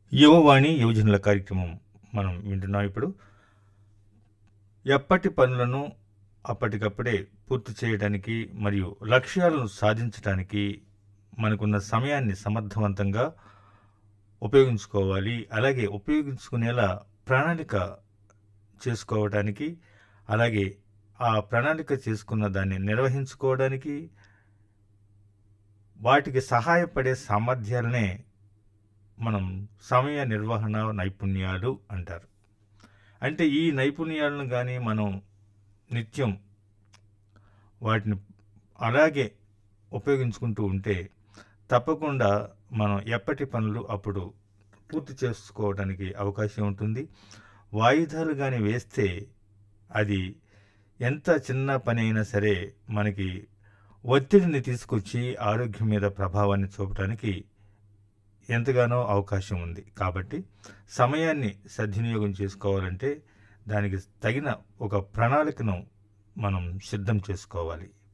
యువవాణి యువజనుల కార్యక్రమం మనం వింటున్నాం ఇప్పుడు ఎప్పటి పనులను అప్పటికప్పుడే పూర్తి చేయడానికి మరియు లక్ష్యాలను సాధించడానికి మనకున్న సమయాన్ని సమర్థవంతంగా ఉపయోగించుకోవాలి అలాగే ఉపయోగించుకునేలా ప్రణాళిక చేసుకోవడానికి అలాగే ఆ ప్రణాళిక చేసుకున్న దాన్ని నిర్వహించుకోవడానికి వాటికి సహాయపడే సామర్థ్యాలనే మనం సమయ నిర్వహణ నైపుణ్యాలు అంటారు అంటే ఈ నైపుణ్యాలను కానీ మనం నిత్యం వాటిని అలాగే ఉపయోగించుకుంటూ ఉంటే తప్పకుండా మనం ఎప్పటి పనులు అప్పుడు పూర్తి చేసుకోవడానికి అవకాశం ఉంటుంది వాయిదాలు కానీ వేస్తే అది ఎంత చిన్న పని అయినా సరే మనకి ఒత్తిడిని తీసుకొచ్చి ఆరోగ్యం మీద ప్రభావాన్ని చూపడానికి ఎంతగానో అవకాశం ఉంది కాబట్టి సమయాన్ని సద్వినియోగం చేసుకోవాలంటే దానికి తగిన ఒక ప్రణాళికను మనం సిద్ధం చేసుకోవాలి